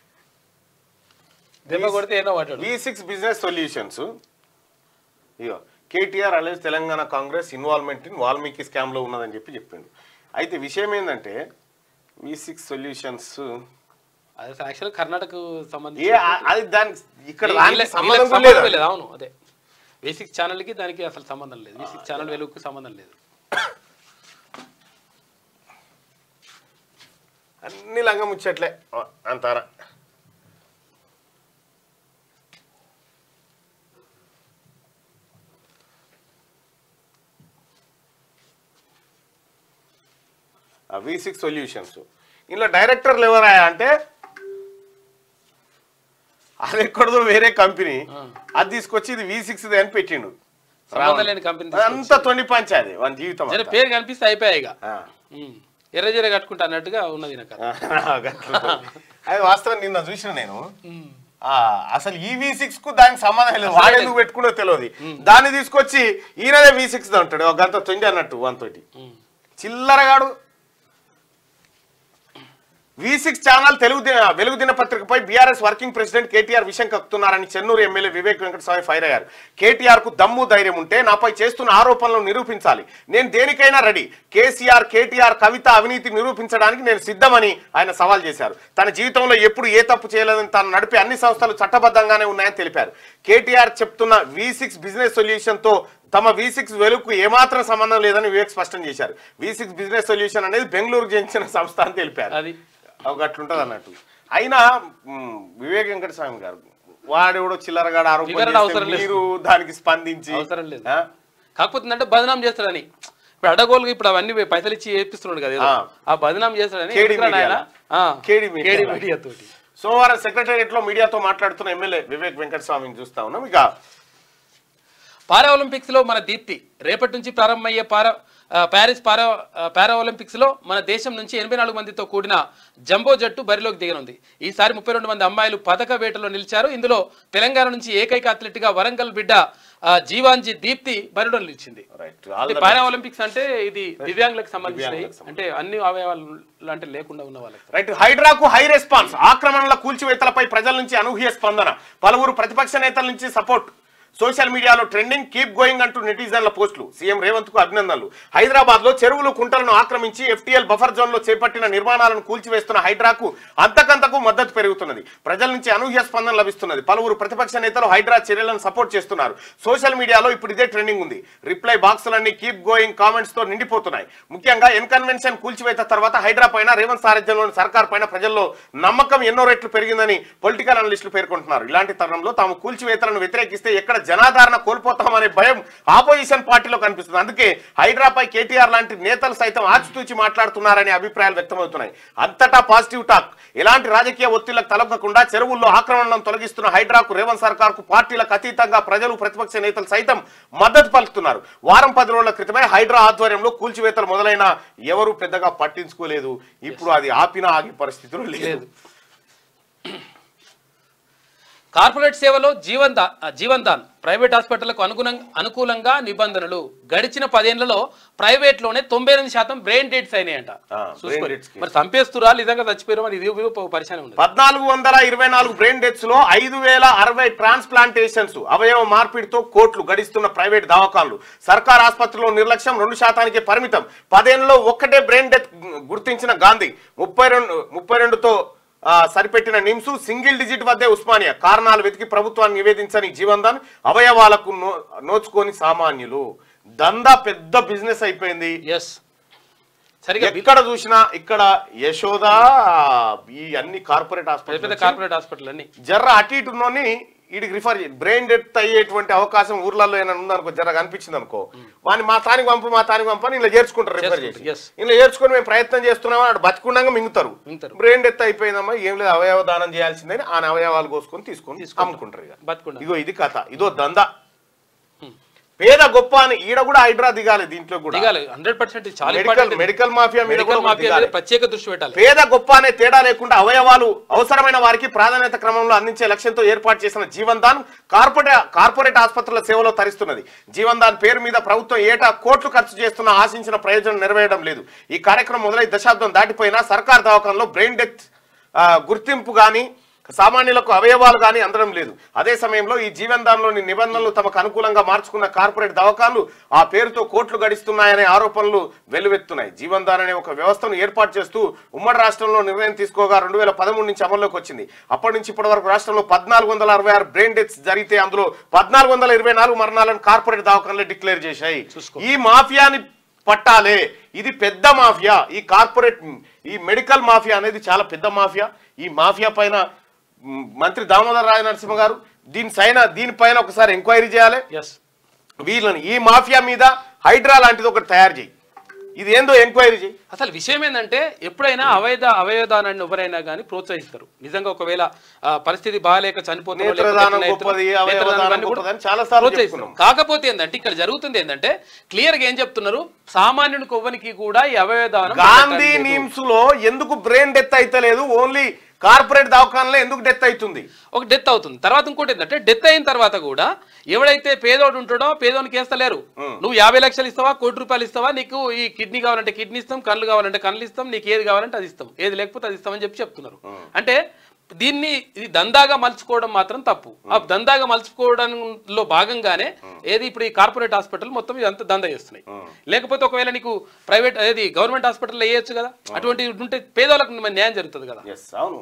దెబ్బ కొడితే ఏదో మాట్లాడు వి సిక్స్ బిజినెస్ సొల్యూషన్స్ ఇగో KTR allege Telangana Congress involvement in Valmiki scam లో ఉన్నదని చెప్పి చెప్పిండు అయితే విషయం ఏంటంటే వి సిక్స్ సొల్యూషన్స్ అది అసలు యాక్చువల్ కర్ణాటక ఏ సంబంధించి ఆ- అది దానికి ఇక్కడ వీళ్ళ- దానికి వీళ్ళకి సంబంధం కూడా సంబంధం లేదు లేదు అవును అదే బేసిక్ ఛానల్కి దానికి అసలు సంబంధం లేదు బేసిక్ ఛానల్ వెలుగుకు సంబంధం లేదు అన్ని లంగం ముచ్చట్లే అంతారా వి సిక్స్ సొల్యూషన్స్ ఇందులో డైరెక్టర్లు ఎవరాయా అంటే అది ఎక్కడదో వేరే కంపెనీ అది తీసుకొచ్చి ఇది వి సిక్స్ అని పెట్టిండు సంబంధం లేని కంపెనీ అంతా తొండి పంచాది వాని జీవితం జర అంతా. పేరు కనిపిస్తే అయిపోయాయి ఇక ఆ. ఉమ్. ఎర్ర జర కట్టుకుంటా అన్నట్టుగా ఉన్నది నాకు గట్లుంటది. అది వాస్తవం నిన్న చూసిన నేను ఆ, అసలు ఈ వి సిక్స్ కు దానికి సంబంధం లేదు వాడు ఎందుకు పెట్టుకున్నో తెలియదు దాన్ని తీసుకొచ్చి ఈయనదే వి సిక్స్ అంటాడు ఒక గంట తొండి అన్నట్టు వానితోటి చిల్లరగాడు వి సిక్స్ ఛానల్ తెలుగు దిన వెలుగు దినపత్రికపై బీఆర్ఎస్ వర్కింగ్ ప్రెసిడెంట్ కేటీఆర్ విషయం కక్కుతున్నారని చెన్నూరు ఎమ్మెల్యే వివేక్ వెంకటస్వామి ఫైర్ అయ్యారు కేటీఆర్ కు దమ్ము ధైర్యం ఉంటే నాపై చేస్తున్న ఆరోపణలను నిరూపించాలి నేను దేనికైనా రెడీ కేసీఆర్ కేటీఆర్ కవిత అవినీతి నిరూపించడానికి నేను సిద్ధమని ఆయన సవాల్ చేశారు తన జీవితంలో ఎప్పుడు ఏ తప్పు చేయలేదని తాను నడిపే అన్ని సంస్థలు చట్టబద్ధంగానే ఉన్నాయని తెలిపారు కేటీఆర్ చెప్తున్న వి సిక్స్ బిజినెస్ సొల్యూషన్ తో తమ వి సిక్స్ వెలుగుకు ఏమాత్రం సంబంధం లేదని వివేక్ స్పష్టం చేశారు వి సిక్స్ బిజినెస్ సొల్యూషన్ అనేది బెంగళూరుకు చెందిన సంస్థ అని తెలిపారు అది ఒక అట్లుంటది అన్నట్టు అయినా మ్, వివేక్ వెంకటస్వామి గారు వాడెవడో చిల్లరగాడు ఆరోపణ వివరణ చేస్తే అవసరం లేదు. మీరు దానికి స్పందించి అవసరం లేదు. ఆ? కాకపోతే అంటే బదనాం చేస్తాడని ఇప్పుడు అడగోలుగా ఇప్పుడు అవన్నీ పైసలు ఇచ్చి చేపిస్తున్నాడు కదా ఏదో. ఆ. ఆ బదనాం చేస్తాడని కేడి ఎందుకురా నాయనా? ఆ. కేడి మీడియా. కేడి మీడియా తోటి సోమవారం సెక్రటేరియట్ లో మీడియాతో మాట్లాడుతున్న ఎమ్మెల్యే వివేక్ వెంకటస్వామిని చూస్తా ఉన్నాం ఇక పారా ఒలింపిక్స్ లో మన దీప్తి రేపటి నుంచి ప్రారంభమయ్యే పారా ఆ, ప్యారిస్ పారా ఆ, పారా ఒలింపిక్స్ లో మన దేశం నుంచి ఎనభై నాలుగు మందితో కూడిన జంబో జట్టు బరిలోకి దిగనుంది ఈసారి ముప్పై రెండు మంది అమ్మాయిలు పథక వేటలో నిలిచారు ఇందులో తెలంగాణ నుంచి ఏకైక అథ్లెట్ గా వరంగల్ బిడ్డ ఆ, జీవాంజీ దీప్తి బరిలో నిలిచింది రైట్ అంటే పారా ఒలింపిక్స్ అంటే ఇది దివ్యాంగులకు సంబంధించినవి దివ్యాంగులకు అంటే అన్ని అవయవాలు అంటే లేకుండా ఉన్న వాళ్ళకి రైట్ హైడ్రాకు హై రెస్పాన్స్ ఆక్రమణల కూల్చివేతలపై ప్రజల నుంచి అనూహ్య స్పందన పలువురు ప్రతిపక్ష నేతల నుంచి సపోర్ట్ సోషల్ మీడియాలో ట్రెండింగ్ కీప్ గోయింగ్ అంటూ నెటిజన్ల పోస్టులు సీఎం రేవంత్ కు అభినందనలు హైదరాబాద్ లో చెరువులు కుంటలను ఆక్రమించి ఎఫ్టీఎల్ బఫర్ జోన్ లో చేపట్టిన నిర్మాణాలను కూల్చివేస్తున్న హైడ్రాకు అంతకంతకు మద్దతు పెరుగుతున్నది ప్రజల నుంచి అనూహ్య స్పందన లభిస్తున్నది పలువురు ప్రతిపక్ష నేతలు హైడ్రా చర్యలను సపోర్ట్ చేస్తున్నారు సోషల్ మీడియాలో ఇప్పుడు ఇదే ట్రెండింగ్ ఉంది రిప్లై బాక్సులన్నీ కీప్ గోయింగ్ కామెంట్స్ తో నిండిపోతున్నాయి ముఖ్యంగా ఎన్ కన్వెన్షన్ కూల్చివేత తర్వాత హైడ్రా పైన రేవంత్ సారథ్యంలోని సర్కార్ పైన ప్రజల్లో నమ్మకం ఎన్నో రెట్లు పెరిగిందని పొలిటికల్ అనలిస్టులు పేర్కొంటున్నారు ఇలాంటి తరుణంలో తాము కూల్చివేతలను వ్యతిరేకిస్తే ఎక్కడ జనాదరణ కోల్పోతామనే భయం ఆపోజిషన్ పార్టీలో కనిపిస్తుంది అందుకే హైడ్రాపై కేటీఆర్ లాంటి నేతలు సైతం ఆచితూచి మాట్లాడుతున్నారనే అభిప్రాయాలు వ్యక్తమవుతున్నాయి అంతటా పాజిటివ్ టాక్ ఎలాంటి రాజకీయ ఒత్తిళ్లకు తలొగ్గకుండా చెరువుల్లో ఆక్రమణలను తొలగిస్తున్న హైడ్రాకు రేవంత్ సర్కార్ కు పార్టీలకు అతీతంగా ప్రజలు ప్రతిపక్ష నేతలు సైతం మద్దతు పలుకుతున్నారు వారం పది రోజుల క్రితమే హైడ్రా ఆధ్వర్యంలో కూల్చివేతలు మొదలైన ఎవరు పెద్దగా పట్టించుకోలేదు ఇప్పుడు అది ఆపినా ఆగే పరిస్థితులు లేదు కార్పొరేట్ సేవలో Jeevandan Jeevandan private హాస్పిటళ్లకు అనుగుణంగా అనుకూలంగా నిబంధనలు గడిచిన పదేళ్లలో ప్రైవేట్ లోనే తొంభై ఎనిమిది శాతం బ్రెయిన్ డెడ్స్ అయినాయంట ఆ, brain చూసుకోండి. deaths కి. మరి చంపేస్తురా నిజంగా చచ్చిపోయారు మరి ఇది ఉపయోగ పరిచయం ఉండదు పద్నాలుగు వందల ఇరవై నాలుగు బ్రెయిన్ డెత్స్ లో ఐదు వేల అరవై ట్రాన్స్ప్లాంటేషన్స్ అవయవ మార్పిడితో కోట్లు గడిస్తున్న ప్రైవేట్ దవాఖాన్లు సర్కార్ ఆసుపత్రిలో నిర్లక్ష్యం రెండు శాతానికి పరిమితం పదేళ్లలో ఒక్కటే బ్రెయిన్ డెత్ గుర్తించిన గాంధీ ముప్పై రెండు ముప్పై రెండుతో ఆ, సరిపెట్టిన నిమ్స్ సింగిల్ డిజిట్ వద్దే ఉస్మానియా కారణాలు వెతికి ప్రభుత్వాన్ని నివేదించని జీవన్దాన్ అవయవాలకు నో నోచుకొని సామాన్యులు దందా పెద్ద బిజినెస్ అయిపోయింది ఎస్ సరిగా బిల్- ఎక్కడ చూసినా ఇక్కడ యశోద ఈ అన్ని కార్పొరేట్ పెద్ద పెద్ద హాస్పిటల్ కార్పొరేట్ హాస్పిటల్ అన్ని జర్ర అటు ఇటు ఉన్నోని వీడికి రిఫర్ చేయి బ్రెయిన్ డెత్ అయ్యేటువంటి అవకాశం ఊర్లలో ఏమైనా ఉందనుకో జర కనిపించింది అనుకో వాడిని మా తానికి పంపు మా తానికి పంపని ఇలా చేర్చుకుంటారు రిఫర్ చేసి చేసుకుంటారు, yes. ఇలా చేర్చుకొని మేము ప్రయత్నం చేస్తున్నామని అటు బతుకుండగా మింగుతారు మింగుతారు. బ్రెయిన్ డెత్ అయిపోయిందమ్మా ఏం లేదు అవయవ దానం చేయాల్సిందని ఆ అవయవాలు కోసుకొని తీసుకొని తీసుకుంటారు. అమ్ముకుంటారు ఇక బతుకుండా ఇగో ఇది కథ ఇదో దందా పేద గొప్ప అని ఈడ కూడా హైడ్రా దిగాలి దీంట్లో కూడా దిగాలి హండ్రెడ్ పర్సెంట్ చాలా మెడికల్ ఇంపార్టెంట్ మెడికల్ మాఫియా మీద మెడికల్ కూడా మాఫియా దిగాలి. మీద ప్రత్యేక దృష్టి పెట్టాలి పేద గొప్ప అనే తేడా లేకుండా అవయవాలు అవసరమైన వారికి ప్రాధాన్యత క్రమంలో అందించే లక్ష్యంతో ఏర్పాటు చేసిన జీవన్ దాన్ కార్పొరేట్ కార్పొరేట్ ఆసుపత్రుల సేవలో తరిస్తున్నది జీవన్ దాన్ పేరు మీద ప్రభుత్వం ఏటా కోట్లు ఖర్చు చేస్తున్న ఆశించిన ప్రయోజనం నెరవేరడం లేదు ఈ కార్యక్రమం మొదలై దశాబ్దం దాటిపోయినా సర్కార్ దవాఖానలో బ్రెయిన్ డెత్ ఆ, గుర్తింపు కానీ సామాన్యులకు అవయవాలు కానీ అందడం లేదు అదే సమయంలో ఈ జీవన్ దాన్లోని నిబంధనలు తమకు అనుకూలంగా మార్చుకున్న కార్పొరేట్ దవాఖాన్లు ఆ పేరుతో కోట్లు గడిస్తున్నాయనే ఆరోపణలు వెల్లువెత్తున్నాయి జీవన్ దాన్ అనే ఒక వ్యవస్థను ఏర్పాటు చేస్తూ ఉమ్మడి రాష్ట్రంలో నిర్ణయం తీసుకోగా రెండు వేల పదమూడు నుంచి అమల్లోకి వచ్చింది అప్పటి నుంచి ఇప్పటి వరకు రాష్ట్రంలో పద్నాలుగు వందల అరవై ఆరు బ్రెయిన్ డెత్స్ జరిగితే అందులో పద్నాలుగు వందల ఇరవై నాలుగు మరణాలను కార్పొరేట్ దవాఖానలు డిక్లేర్ చేశాయి ఈ మాఫియాని పట్టాలే ఇది పెద్ద మాఫియా ఈ కార్పొరేట్ ఈ మెడికల్ మాఫియా అనేది చాలా పెద్ద మాఫియా ఈ మాఫియా పైన మ్, మంత్రి దామోదర్ రాజ నరసింహ గారు దీని సైన దీనిపైన ఒకసారి ఎంక్వైరీ చేయాలి ఎస్ వీళ్ళని ఈ మాఫియా మీద హైడ్రా లాంటిది ఒకటి తయారు చేయి ఇది ఏందో ఎంక్వైరీ చేయి అసలు విషయం ఏంటంటే ఎప్పుడైనా అవైధ అవయవదానాన్ని ఎవరైనా కానీ ప్రోత్సహిస్తారు నిజంగా ఒకవేళ ఆ, పరిస్థితి బాగాలేక చనిపోతున్నారు, లేకపోతే నేత్రదానం నేత్ర- గొప్పది, నేత్రదానం అవయవదానం ఇవన్నీ కూడా గొప్పదని చాలాసార్లు ప్రోత్సహిస్తారు. చెప్పుకున్నాం. కాకపోతే ఏంటంటే ఇక్కడ జరుగుతుంది ఏంటంటే క్లియర్ గా ఏం చెప్తున్నారు సామాన్యుని కొవ్వనికి కూడా ఈ అవయవదానం గాంధీ పెట్టట్లేదు. నీమ్స్ లో ఎందుకు బ్రెయిన్ డెత్ అయితలేదు ఓన్లీ కార్పొరేట్ దవాఖానలో ఎందుకు డెత్ అవుతుంది ఒక డెత్ అవుతుంది తర్వాత ఇంకోటి ఏంటంటే డెత్ అయిన తర్వాత కూడా ఎవడైతే పేదోడు ఉంటాడో పేదోనికి వేస్తలేరు నువ్వు యాభై లక్షలు ఇస్తావా కోటి రూపాయలు ఇస్తావా నీకు ఈ కిడ్నీ కావాలంటే కిడ్నీ ఇస్తాం కళ్ళు కావాలంటే కళ్ళు ఇస్తాం నీకు ఏది కావాలంటే అది ఇస్తాం ఏది లేకపోతే అది ఇస్తామని చెప్పి చెప్తున్నారు అంటే దీన్ని ఇది దందాగా మలుచుకోవడం మాత్రం తప్పు ఆ దందాగా మలుచుకోవడంలో భాగంగానే ఏది ఇప్పుడు ఈ కార్పొరేట్ హాస్పిటల్ మొత్తం ఇదంతా దందా చేస్తున్నాయి లేకపోతే ఒకవేళ నీకు ప్రైవేట్ ఏది గవర్నమెంట్ హాస్పిటల్లో వేయచ్చు కదా అటువంటి ఉంటే పేదోళ్ళకు న్యాయం జరుగుతుంది కదా ఎస్ అవును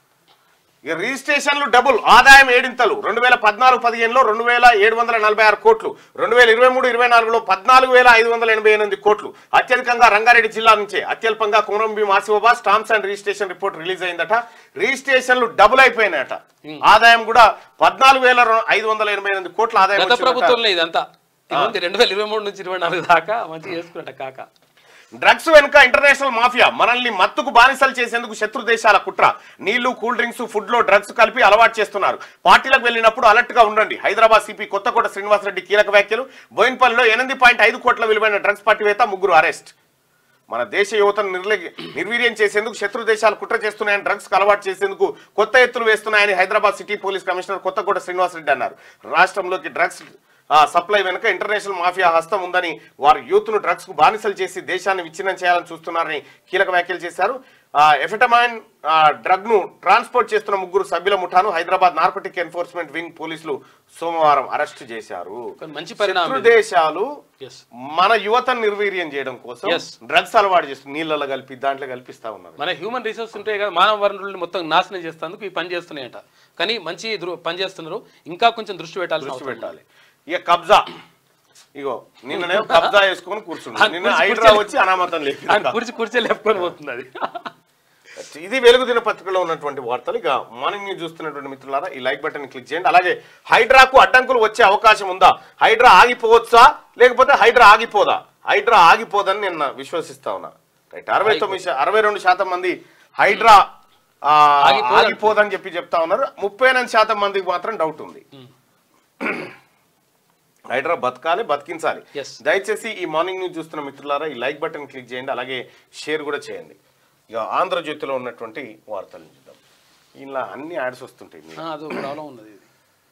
ఇక రిజిస్ట్రేషన్లు డబుల్ ఆదాయం ఏడింతలు రెండు వేల పద్నాలుగు పదిహేనులో రెండు వేల ఏడు వందల నలభై ఆరు కోట్లు రెండు వేల ఇరవై మూడు ఇరవై నాలుగులో పద్నాలుగు వేల ఐదు వందల ఎనభై ఎనిమిది కోట్లు అత్యధికంగా రంగారెడ్డి జిల్లా నుంచే అత్యల్పంగా Kumurambheem Asifabad stamps and registration report release అయిందట రిజిస్ట్రేషన్లు డబుల్ అయిపోయినాయట ఆదాయం కూడా పద్నాలుగు వేల ఐదు వందల ఎనభై ఎనిమిది కోట్ల ఆదాయం గత వచ్చిందట. ప్రభుత్వంలో ఇదంతా ఇది రెండు వేల ఇరవై మూడు నుంచి ఇరవై నాలుగు దాకా మంచిగా చేసుకున్నట్ట కాక డ్రగ్స్ వెనుక ఇంటర్నేషనల్ మాఫియా మనల్ని మత్తుకు బానిసలు చేసేందుకు శత్రు దేశాల కుట్ర నీళ్లు కూల్ డ్రింక్స్ ఫుడ్ లో డ్రగ్స్ కలిపి అలవాటు చేస్తున్నారు పార్టీలకు వెళ్ళినప్పుడు అలర్ట్ గా ఉండండి హైదరాబాద్ సిపి కొత్తకోట శ్రీనివాసరెడ్డి కీలక వ్యాఖ్యలు బోయిన్పల్లిలో ఎనిమిది పాయింట్ ఐదు కోట్ల విలువైన డ్రగ్స్ పార్టీవేత్త ముగ్గురు అరెస్ట్ మన దేశ యువతను నిర్లే నిర్వీర్యం చేసేందుకు శత్రు దేశాలు కుట్ర చేస్తున్నాయని డ్రగ్స్ అలవాటు చేసేందుకు కొత్త ఎత్తులు వేస్తున్నాయని Hyderabad city police commissioner Kothakota Srinivasa Reddy అన్నారు రాష్ట్రంలోకి డ్రగ్స్ ఆ, సప్లై వెనుక ఇంటర్నేషనల్ మాఫియా హస్తం ఉందని వారు యూత్ ను డ్రగ్స్ కు బానిసలు చేసి దేశాన్ని విచ్ఛిన్నం చేయాలని చూస్తున్నారని కీలక వ్యాఖ్యలు చేశారు ఆ, ఎఫెటమైన్ ఆ, డ్రగ్ ను ట్రాన్స్పోర్ట్ చేస్తున్న ముగ్గురు సభ్యుల ముఠాను హైదరాబాద్ నార్కోటిక్ ఎన్ఫోర్స్మెంట్ వింగ్ పోలీసులు సోమవారం అరెస్ట్ చేశారు కానీ మంచి పరిణామం శత్రు ఇది. దేశాలు ఎస్ మన యువతను నిర్వీర్యం చేయడం కోసం Yes. డ్రగ్స్ అలవాటు చేస్తుంది నీళ్ళలో కలిపి దాంట్లో కల్పిస్తా ఉన్నారు మన హ్యూమన్ రిసోర్స్ ఉంటాయి కదా మానవ వనరుల్ని మొత్తం నాశనం చేస్తేందుకు ఈ పని చేస్తున్నాయట కానీ మంచి దృ- పని చేస్తున్నారు ఇంకా కొంచెం దృష్టి పెట్టాల్సిన దృష్టి అవసరం ఉంది. పెట్టాలి ఇక కబ్జా ఇగో నిన్ననే కబ్జా చేసుకొని కూర్చుంది ఆ నిన్న కుర్చీ- హైడ్రా కుర్చీ- వచ్చి అనామతం లేదు ఆయన కుర్చీ కుర్చీ లేపుకొని పోతుంది అది ఇది వెలుగు దినపత్రికలో ఉన్నటువంటి వార్తలు ఇక మార్నింగ్ న్యూస్ చూస్తున్నటువంటి మిత్రులారా ఈ లైక్ బటన్ క్లిక్ చేయండి అలాగే హైడ్రాకు అడ్డంకులు వచ్చే అవకాశం ఉందా హైడ్రా ఆగిపోవచ్చా లేకపోతే హైడ్రా ఆగిపోదా హైడ్రా ఆగిపోదని నేను విశ్వసిస్తా ఉన్నా రైట్ అరవై తొమ్మిది శా- అరవై రెండు శాతం మంది హైడ్రా ఆ, ఆగిపోదంట. ఆగిపోదని చెప్పి చెప్తా ఉన్నారు ముప్పై ఎనిమిది శాతం మందికి మాత్రం డౌట్ ఉంది హైడ్రా బతకాలి బతికించాలి Yes. దయచేసి ఈ మార్నింగ్ న్యూస్ చూస్తున్న మిత్రులారా ఈ లైక్ బటన్ క్లిక్ చేయండి అలాగే షేర్ కూడా చేయండి ఇక ఆంధ్రజ్యోతిలో ఉన్నటువంటి వార్తలు చూద్దాం ఇలా అన్ని యాడ్స్ వస్తుంటాయి మీకు. ఆ, అదో ప్రాబ్లం ఉన్నది ఇది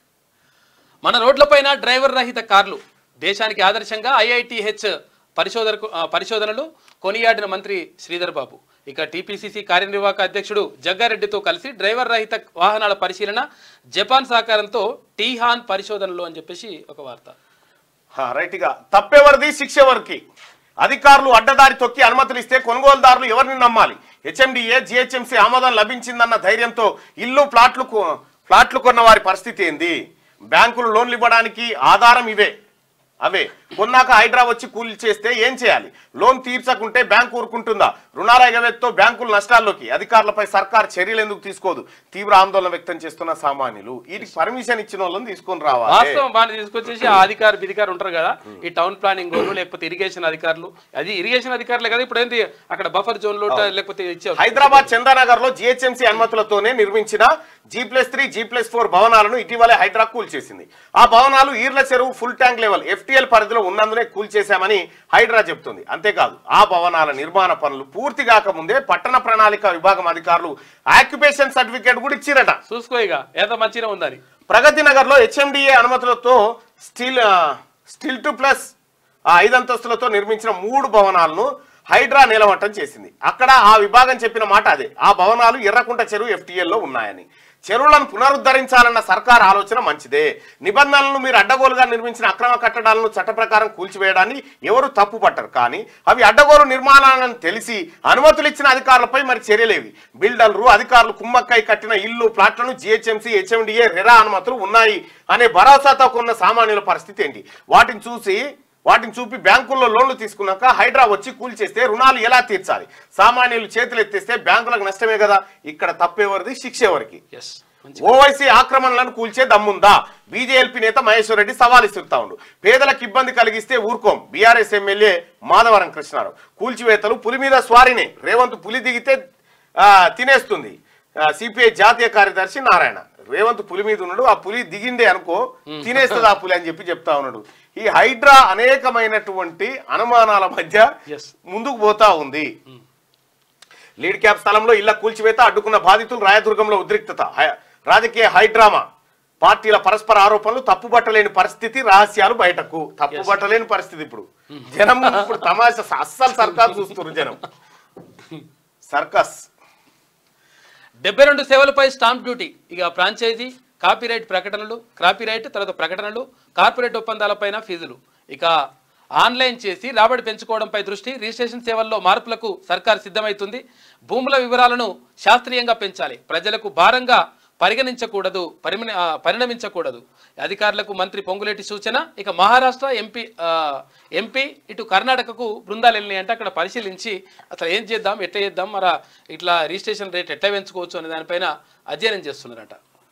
మన రోడ్లపైన డ్రైవర్ రహిత కార్లు దేశానికి ఆదర్శంగా ఐఐటిహెచ్ పరిశోధనకు ఆ, పరిశోధనలు కొనియాడిన మంత్రి శ్రీధర్ బాబు ఇక టీపీసీసీ కార్యనిర్వాహక అధ్యక్షుడు జగ్గారెడ్డితో కలిసి డ్రైవర్ రహిత వాహనాల పరిశీలన జపాన్ సహకారంతో టీహాన్ పరిశోధనలు అని చెప్పేసి ఒక వార్త హా, రైట్ ఇక తప్పెవరిది శిక్ష ఎవరికి అధికారులు అడ్డదారి తొక్కి అనుమతులు ఇస్తే కొనుగోలుదారులు ఎవరిని నమ్మాలి హెచ్ఎండిఏ జిహెచ్ఎంసీ ఆమోదం లభించిందన్న ధైర్యంతో ఇల్లు ప్లాట్లు కొ- ప్లాట్లు కొన్న వారి పరిస్థితి ఏంది బ్యాంకులు లోన్లు ఇవ్వడానికి ఆధారం ఇవే అవే కొన్నాక హైడ్రా వచ్చి కూలి చేస్తే ఏం చేయాలి లోన్ తీర్చకుంటే బ్యాంకు ఊరుకుంటుందా రుణాల ఎగవేత్తో బ్యాంకులు నష్టాల్లోకి అధికారులపై సర్కార్ చర్యలు ఎందుకు తీసుకోదు తీవ్ర ఆందోళన వ్యక్తం చేస్తున్న సామాన్యులు వీటికి పర్మిషన్ ఇచ్చిన వాళ్ళని తీసుకొని రావాలి వాస్తవం వాడిని తీసుకొచ్చేసి ఆ అధికారి బిధికారు ఉంటారు కదా ఈ టౌన్ ప్లానింగ్ వాళ్ళు లేకపోతే ఇరిగేషన్ అధికారులు అది ఇరిగేషన్ అధికారులే కదా ఇప్పుడు ఏంటి అక్కడ బఫర్ జోన్ లో లేకపోతే ఇచ్చారు హైదరాబాద్ చందానగర్ లో జిహెచ్ఎంసీ అనుమతులతోనే నిర్మించిన G plus three G plus four భవనాలను ఇటీవలే హైడ్రా కూల్చేసింది ఆ భవనాలు ఈర్ల చెరువు ఫుల్ ట్యాంక్ లెవెల్ ఎఫ్టీఎల్ పరిధిలో ఉన్నందునే కూల్చేశామని హైడ్రా చెబుతుంది అంతేకాదు ఆ భవనాల నిర్మాణ పనులు పూర్తి కాకముందే పట్టణ ప్రణాళిక విభాగం అధికారులు ఆక్యుపేషన్ సర్టిఫికేట్ కూడా ఇచ్చిరట చూసుకో ఇక ఎంత మంచిగా ఉందని ప్రగతి నగర్ లో హెచ్ఎండిఏ అనుమతులతో స్టీల్ ఆ, స్టీల్ టు ప్లస్ ఆ ఐదు అంతస్తులతో నిర్మించిన మూడు భవనాలను హైడ్రా నిలవటం చేసింది అక్కడ ఆ విభాగం చెప్పిన మాట అదే ఆ భవనాలు ఎర్రకుంట చెరువు FTL లో ఉన్నాయని చెరువులను పునరుద్ధరించాలన్న సర్కార్ ఆలోచన మంచిదే నిబంధనలను మీరు అడ్డగోలుగా నిర్మించిన అక్రమ కట్టడాలను చట్ట ప్రకారం కూల్చివేయడాన్ని ఎవరు తప్పు పట్టరు కానీ అవి అడ్డగోలు నిర్మాణాలను తెలిసి అనుమతులు ఇచ్చిన అధికారులపై మరి చర్యలేవి బిల్డర్లు అధికారులు కుమ్మక్కై కట్టిన ఇల్లు ప్లాట్లను జిహెచ్ఎంసీ హెచ్ఎండిఏ రెరా అనుమతులు ఉన్నాయి అనే భరోసాతో ఉన్న సామాన్యుల పరిస్థితి ఏంటి వాటిని చూసి వాటిని చూపి బ్యాంకుల్లో లోన్లు తీసుకున్నాక హైడ్రా వచ్చి కూల్చేస్తే రుణాలు ఎలా తీర్చాలి సామాన్యులు చేతులు ఎత్తేస్తే బ్యాంకులకు నష్టమే కదా ఇక్కడ తప్పెవరిది శిక్ష ఎవరికి ఎస్ ఓవైసీ ఆక్రమణలను కూల్చే దమ్ముందా బీజేపీ నేత మహేశ్వర్ రెడ్డి సవాల్ ఇస్తుతా ఉండు పేదలకు ఇబ్బంది కలిగిస్తే ఊరుకోం బీఆర్ఎస్ ఎమ్మెల్యే మాధవరం కృష్ణారావు కూల్చివేతలు పులి మీద స్వారీనే రేవంత్ పులి దిగితే ఆ, తినేస్తుంది సిపిఐ జాతీయ కార్యదర్శి నారాయణ రేవంత్ పులి మీద ఉన్నాడు ఆ పులి దిగిండే అనుకో తినేస్తుంది ఆ పులి అని చెప్పి చెప్తా ఉన్నాడు ఈ హైడ్రా అనేకమైనటువంటి అనుమానాల మధ్య Yes. ముందుకు పోతా ఉంది లీడ్ క్యాప్ స్థలంలో ఇళ్ల కూల్చివేత అడ్డుకున్న బాధితులు రాయదుర్గంలో ఉద్రిక్తత హై- రాజకీయ హైడ్రామా పార్టీల పరస్పర ఆరోపణలు తప్పుబట్టలేని పరిస్థితి రహస్యాలు బయటకు తప్పుబట్టలేని పరిస్థితి ఇప్పుడు జనం ఇప్పుడు తమాషా అస్సలు సర్కార్ చూస్తున్నారు జనం సర్కస్ డెబ్బై రెండు సేవలపై స్టాంప్ డ్యూటీ ఇక ఫ్రాంచైజీ కాపీరైట్ ప్రకటనలు కాపీరైట్ తర్వాత ప్రకటనలు కార్పొరేట్ ఒప్పందాలపైన ఫీజులు ఇక ఆన్లైన్ చేసి రాబడి పెంచుకోవడంపై దృష్టి రిజిస్ట్రేషన్ సేవల్లో మార్పులకు సర్కార్ సిద్ధమవుతుంది భూముల వివరాలను శాస్త్రీయంగా పెంచాలి ప్రజలకు భారంగా పరిగణించకూడదు పరిమణ ఆ, పరిణమించకూడదు అధికారులకు మంత్రి పొంగులేటి సూచన ఇక మహారాష్ట్ర ఎంపీ ఆ, ఎంపీ ఇటు కర్ణాటకకు బృందాలు వెళ్ళినాయంటే అక్కడ పరిశీలించి అసలు ఏం చేద్దాం ఎట్లా చేద్దాం మరి ఇట్లా రిజిస్ట్రేషన్ రేట్ ఎట్లా పెంచుకోవచ్చు అనే దానిపైన అధ్యయనం చేస్తున్నారట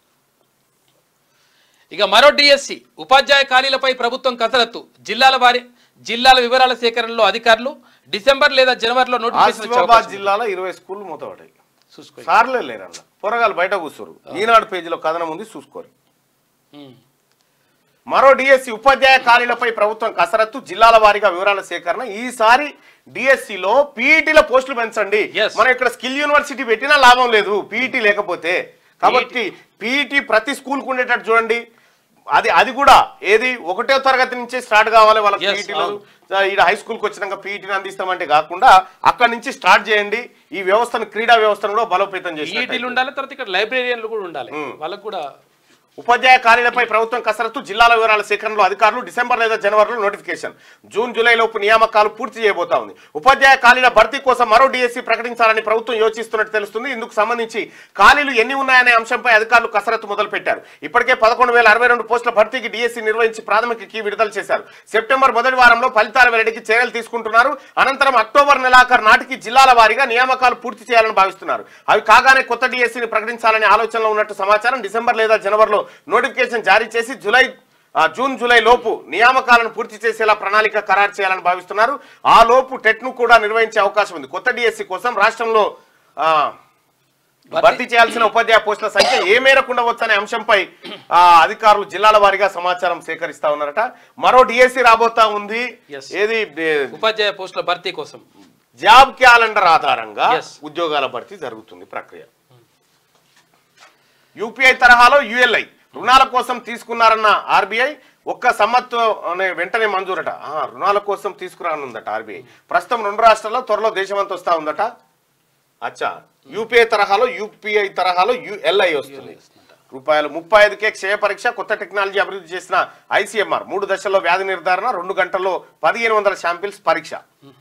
ఇక మరో డిఎస్సి ఉపాధ్యాయ ఖాళీలపై ప్రభుత్వం కసరత్తు జిల్లాల వారి జిల్లాల వివరాల సేకరణలో అధికారులు డిసెంబర్ లేదా జనవరిలో నోటిఫికేషన్ వచ్చే ఆసిఫాబాద్ అవకాశం ఉంది. జిల్లాలో ఇరవై స్కూళ్ళు మూతపడ్డాయి చూసుకో సార్లే లేరు అందులో పొరగాలు బయట కూర్చోరు ఈనాడు పేజీలో కథనం ఉంది చూసుకోరు ఉమ్. మరో డిఎస్సి ఉపాధ్యాయ ఖాళీలపై ప్రభుత్వం కసరత్తు జిల్లాల వారీగా వివరాల సేకరణ ఈసారి డిఎస్సి లో పీఈటీల పోస్టులు పెంచండి Yes. మనం ఇక్కడ స్కిల్ యూనివర్సిటీ పెట్టినా లాభం లేదు పీఈటీ లేకపోతే కాబట్టి పీఈటీ ప్రతి స్కూల్ కు ఉండేటట్టు చూడండి అది అది కూడా ఏది ఒకటో తరగతి నుంచే స్టార్ట్ కావాలి వాళ్ళ Yes, పీఈటీలు అవును. ఈడ హై స్కూల్కి వచ్చినాక పీఈటీని అందిస్తామంటే కాకుండా అక్కడి నుంచి స్టార్ట్ చేయండి ఈ వ్యవస్థను క్రీడా వ్యవస్థను కూడా బలోపేతం చేసి ఈటీలు ఉండాలి తర్వాత ఇక్కడ లైబ్రేరియన్లు కూడా ఉండాలి వాళ్ళకు కూడా ఉపాధ్యాయ ఖాళీలపై ప్రభుత్వం కసరత్తు జిల్లాల వివరాల సేకరణలో అధికారులు డిసెంబర్ లేదా జనవరిలో నోటిఫికేషన్ జూన్ జూలై లోపు నియామకాలు పూర్తి చేయబోతా ఉంది ఉపాధ్యాయ ఖాళీల భర్తీ కోసం మరో డిఎస్సి ప్రకటించాలని ప్రభుత్వం యోచిస్తున్నట్టు తెలుస్తుంది ఇందుకు సంబంధించి ఖాళీలు ఎన్ని ఉన్నాయనే అంశంపై అధికారులు కసరత్తు మొదలు పెట్టారు ఇప్పటికే పదకొండు వేల అరవై రెండు పోస్టుల భర్తీకి డిఎస్సి నిర్వహించి ప్రాథమిక కీ విడుదల చేశారు సెప్టెంబర్ మొదటి వారంలో ఫలితాల వెల్లడికి చర్యలు తీసుకుంటున్నారు అనంతరం అక్టోబర్ నెలాఖరు నాటికి జిల్లాల వారీగా నియామకాలు పూర్తి చేయాలని భావిస్తున్నారు అవి కాగానే కొత్త డిఎస్సిని ప్రకటించాలనే ఆలోచనలో ఉన్నట్టు సమాచారం డిసెంబర్ లేదా జనవరిలో నోటిఫికేషన్ జారీ చేసి జూలై ఆ, జూన్ జూలై లోపు నియామకాలను పూర్తి చేసేలా ప్రణాళిక ఖరారు చేయాలని భావిస్తున్నారు ఆ లోపు టెట్ ను కూడా నిర్వహించే అవకాశం ఉంది కొత్త డిఎస్సి కోసం రాష్ట్రంలో ఆ, భర్తీ చేయాల్సిన ఉపాధ్యాయ పోస్టుల సంఖ్య ఏ మేరకు ఉండవచ్చు అనే అంశంపై ఆ, అధికారులు జిల్లాల వారీగా సమాచారం సేకరిస్తా ఉన్నారట మరో డిఎస్సి రాబోతా ఉంది Yes. ఏది ఏ, ఉపాధ్యాయ పోస్టుల భర్తీ కోసం జాబ్ క్యాలెండర్ ఆధారంగా Yes. ఉద్యోగాల భర్తీ జరుగుతుంది ప్రక్రియ యూపీఐ తరహాలో యుఎల్ఐ రుణాల కోసం తీసుకున్నారన్న ఆర్బీఐ ఒక్క సంవత్సరం వెంటనే మంజూరట ఆ, రుణాల కోసం తీసుకురానుందట ఆర్బీఐ ప్రస్తుతం రెండు రాష్ట్రాల్లో త్వరలో దేశమంతా వస్తా ఉందట అచ్చా యూపీఐ తరహాలో యూపీఐ తరహాలో యుఎల్ఐ వస్తుంది రూపాయలు ముప్పై ఐదుకే క్షయ పరీక్ష కొత్త టెక్నాలజీ అభివృద్ధి చేసిన ఐసీఎంఆర్ మూడు దశల్లో వ్యాధి నిర్ధారణ రెండు గంటల్లో పదిహేను వందల శాంపిల్స్ పరీక్ష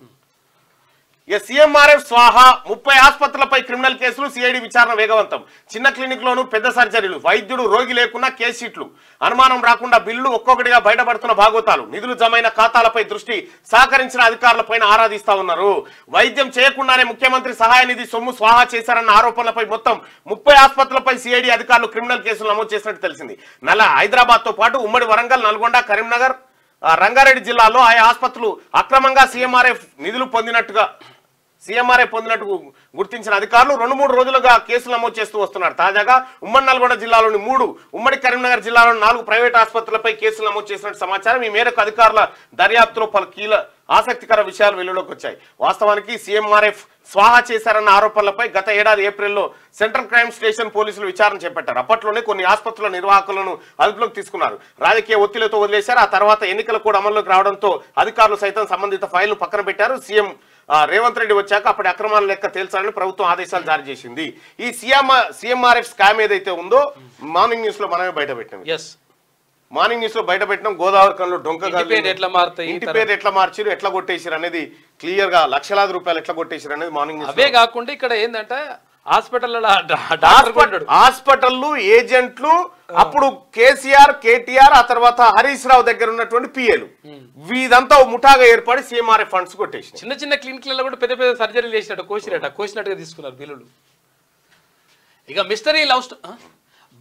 ఇక సీఎంఆర్ఎఫ్ స్వాహా ముప్పై ఆసుపత్రులపై క్రిమినల్ కేసులు సిఐడి విచారణ వేగవంతం చిన్న క్లినిక్ లోను పెద్ద సర్జరీలు వైద్యుడు రోగి లేకున్నా కేసు షీట్లు అనుమానం రాకుండా బిల్లులు ఒక్కొక్కటిగా బయటపడుతున్న భాగోతాలు నిధులు జమైన ఖాతాలపై దృష్టి సహకరించిన అధికారులపైన ఆరాధిస్తా ఉన్నారు వైద్యం చేయకుండానే ముఖ్యమంత్రి సహాయ నిధి సొమ్ము స్వాహా చేశారన్న ఆరోపణలపై మొత్తం ముప్పై ఆసుపత్రులపై సిఐడి అధికారులు క్రిమినల్ కేసులు నమోదు చేసినట్టు తెలిసింది నల్ల హైదరాబాద్ తో పాటు ఉమ్మడి వరంగల్ నల్గొండ కరీంనగర్ ఆ, రంగారెడ్డి జిల్లాలో ఆయా ఆసుపత్రులు అక్రమంగా సీఎంఆర్ఎఫ్ నిధులు పొందినట్టుగా సీఎంఆర్ఐ పొందినట్టు గుర్తించిన అధికారులు రెండు మూడు రోజులుగా కేసులు నమోదు చేస్తూ వస్తున్నారు తాజాగా ఉమ్మడి నల్గొండ జిల్లాలోని మూడు ఉమ్మడి కరీంనగర్ జిల్లాలోని నాలుగు ప్రైవేట్ ఆసుపత్రులపై కేసులు నమోదు చేసినట్టు సమాచారం ఈ మేరకు అధికారుల దర్యాప్తులో పలు కీల ఆసక్తికర విషయాలు వెలుగులోకి వచ్చాయి వాస్తవానికి సీఎంఆర్ఎఫ్ స్వాహా చేశారన్న ఆరోపణలపై గత ఏడాది ఏప్రిల్లో సెంట్రల్ క్రైమ్ స్టేషన్ పోలీసులు విచారణ చేపట్టారు అప్పట్లోనే కొన్ని ఆసుపత్రుల నిర్వాహకులను అదుపులోకి తీసుకున్నారు రాజకీయ ఒత్తిడితో వదిలేశారు ఆ తర్వాత ఎన్నికలు కూడా అమల్లోకి రావడంతో అధికారులు సైతం సంబంధిత ఫైల్ను పక్కన పెట్టారు సీఎం ఆ, రేవంత్ రెడ్డి వచ్చాక అప్పటి అక్రమాల లెక్క తేల్చాలని ప్రభుత్వం ఆదేశాలు జారీ చేసింది ఈ సీఎం సీఎంఆర్ఎఫ్ స్కామ్ ఏదైతే ఉందో మార్నింగ్ న్యూస్ లో మనమే బయట పెట్టినాం ఎస్ మార్నింగ్ న్యూస్ లో బయట పెట్టినాం గోదావరి కన్లో డొంక ఇంటి పేరు ఎట్లా మారుతాయి ఇంటి పేరు ఎట్లా మార్చిరు ఎట్లా కొట్టేసిరు అనేది క్లియర్ గా లక్షలాది రూపాయలు ఎట్లా కొట్టేసిరు అనేది మార్నింగ్ న్యూస్ అవే కాకుండా ఇక్కడ ఏంటంటే హాస్పిటల్ డాక్టర్ కొంటాడు హాస్పిటల్లు ఏజెంట్లు అప్పుడు కేసీఆర్ కేటీఆర్ ఆ తర్వాత హరీష్ రావు దగ్గర ఉన్నటువంటి పిఏలు వీదంతా ఓ ముఠాగా ఏర్పడి సీఎంఆర్ఎఫ్ ఫండ్స్ కొట్టేసి చిన్న చిన్న క్లినిక్లలో కూడా పెద్ద పెద్ద సర్జరీలు చేసినట్టు కోసినట్టు కోసినట్టుగా తీసుకున్నారు బిల్లులు ఇక మిస్టరీ లవ్ స్టో- ఆ?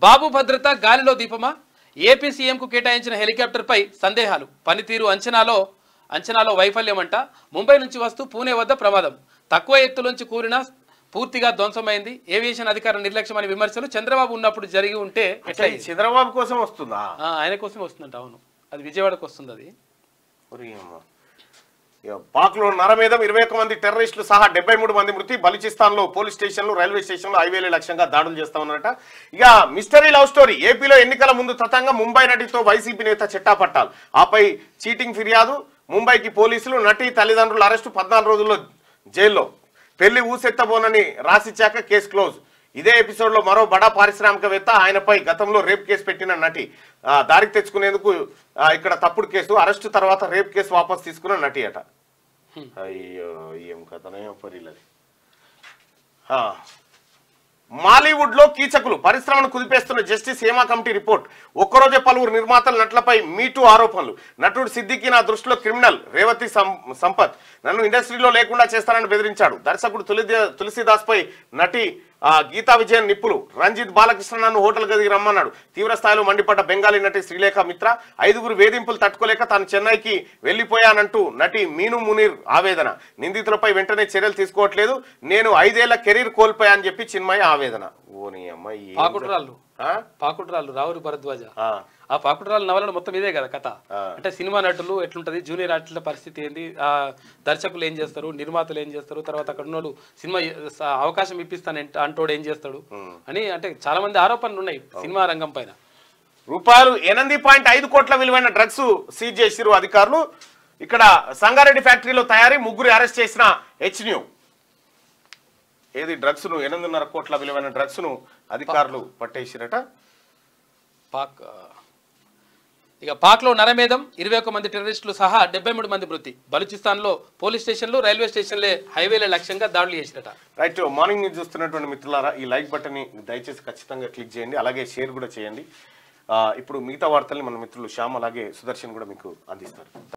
బాబు భద్రత గాలిలో దీపమా ఏపీ సీఎంకు కేటాయించిన హెలికాప్టర్పై సందేహాలు పనితీరు అంచనాలో అంచనాలో వైఫల్యం అంట ముంబై నుంచి వస్తూ పూణే వద్ద ప్రమాదం తక్కువ ఎత్తులోంచి కూరిన పూర్తిగా ధ్వంసమైంది ఏవియేషన్ అధికారుల నిర్లక్ష్యమని విమర్శలు చంద్రబాబు ఉన్నప్పుడు జరిగి ఉంటే ఎట్లా ఈ చంద్రబాబు కోసం వస్తుందా ఆ, ఆయన కోసం వస్తుందంట అవును అది విజయవాడకు వస్తుంది అది ఒరి అమ్మ. ఇక పాక్లో నరమేధం ఇరవై ఒక్క మంది టెర్రరిస్టులు సహా డెబ్బై మూడు మంది మృతి బలిచిస్తాన్లో పోలీస్ స్టేషన్లు రైల్వే స్టేషన్లు హైవేల లక్ష్యంగా దాడులు చేస్తా ఉన్నారట ఇక మిస్టరీ లవ్ స్టోరీ ఏపీలో ఎన్నికల ముందు తతంగా ముంబై నటితో వైసీపీ నేత చెట్టా పట్టాలు ఆపై చీటింగ్ ఫిర్యాదు ముంబైకి పోలీసులు నటి తల్లిదండ్రుల అరెస్టు పద్నాలుగు రోజుల్లో జైల్లో పెళ్లి ఊసెత్తబోనని రాసిచ్చాక కేసు క్లోజ్ ఇదే ఎపిసోడ్ లో మరో బడా పారిశ్రామికవేత్త ఆయనపై గతంలో రేప్ కేసు పెట్టిన నటి ఆ, దారికి తెచ్చుకునేందుకు ఆ, ఇక్కడ తప్పుడు కేసు అరెస్టు తర్వాత రేప్ కేసు వాపస్ తీసుకున్న నటి అట అయ్యో ఏం కథనే పరిలది మాలీవుడ్ లో కీచకులు పరిశ్రమను కుదిపేస్తున్న జస్టిస్ హేమా కమిటీ రిపోర్ట్ ఒక్కరోజే పలువురు నిర్మాతల నటులపై మీటూ ఆరోపణలు నటుడు సిద్దికి నా దృష్టిలో క్రిమినల్ రేవతి సం- సంపత్ నన్ను ఇండస్ట్రీలో లేకుండా చేస్తానని బెదిరించాడు దర్శకుడు తులి తులసిదాస్ పై నటి ఆ, గీతా విజయన్ నిప్పులు రంజిత్ బాలకృష్ణ నన్ను హోటల్ గదికి రమ్మన్నాడు తీవ్ర స్థాయిలో మండిపడ్డ బెంగాలీ నటి శ్రీలేఖ మిత్ర ఐదుగురు వేధింపులు తట్టుకోలేక తాను చెన్నైకి వెళ్లిపోయానంటూ నటి మీను మునీర్ ఆవేదన నిందితులపై వెంటనే చర్యలు తీసుకోవట్లేదు నేను ఐదేళ్ల కెరీర్ కోల్పోయా అని చెప్పి చిన్మయ ఆవేదన ఓని అమ్మాయి ఏం పాకుట్రాళ్ళు ఆ? పాకుట్రాళ్ళు రావురి భరద్వాజ ఆ, ఆ పాకుట్రాళ్ళ నవలలో మొత్తం ఇదే కదా కథ ఆ. అంటే సినిమా నటులు ఎట్లుంటది జూనియర్ ఆర్టిస్టుల పరిస్థితి ఏంది ఆ దర్శకులు ఏం చేస్తారు నిర్మాతలు ఏం చేస్తారు తర్వాత అక్కడ ఉన్నోళ్ళు సినిమా స- అవకాశం ఇప్పిస్తాను అంటోడు ఏం చేస్తాడు అని అంటే చాలా మంది ఆరోపణలు ఉన్నాయి సినిమా రంగం పైన రూపాయలు ఎనిమిది పాయింట్ ఐదు కోట్ల విలువైన డ్రగ్స్ సీజ్ చేసిరు అధికారులు ఇక్కడ సంగారెడ్డి ఫ్యాక్టరీలో తయారీ ముగ్గురు అరెస్ట్ చేసిన హెచ్న్యూ ఏది డ్రగ్స్ ను ఎనిమిదిన్నర కోట్ల విలువైన డ్రగ్స్ ను అధికారులు పట్టేసిరట పాక్ ఇక పాక్లో నరమేధం ఇరవై ఒక్క మంది టెర్రరిస్టులు సహా డెబ్బై మూడు మంది మృతి బలూచిస్తాన్లో పోలీస్ స్టేషన్లు రైల్వే స్టేషన్లే హైవేల లక్ష్యంగా దాడులు చేసిరట రైట్ మార్నింగ్ న్యూస్ చూస్తున్నటువంటి మిత్రులారా ఈ లైక్ బటన్ ని దయచేసి ఖచ్చితంగా క్లిక్ చేయండి అలాగే షేర్ కూడా చేయండి ఆ, ఇప్పుడు మిగతా వార్తల్ని మన మిత్రులు శ్యామ్ అలాగే సుదర్శన్ కూడా మీకు అందిస్తారు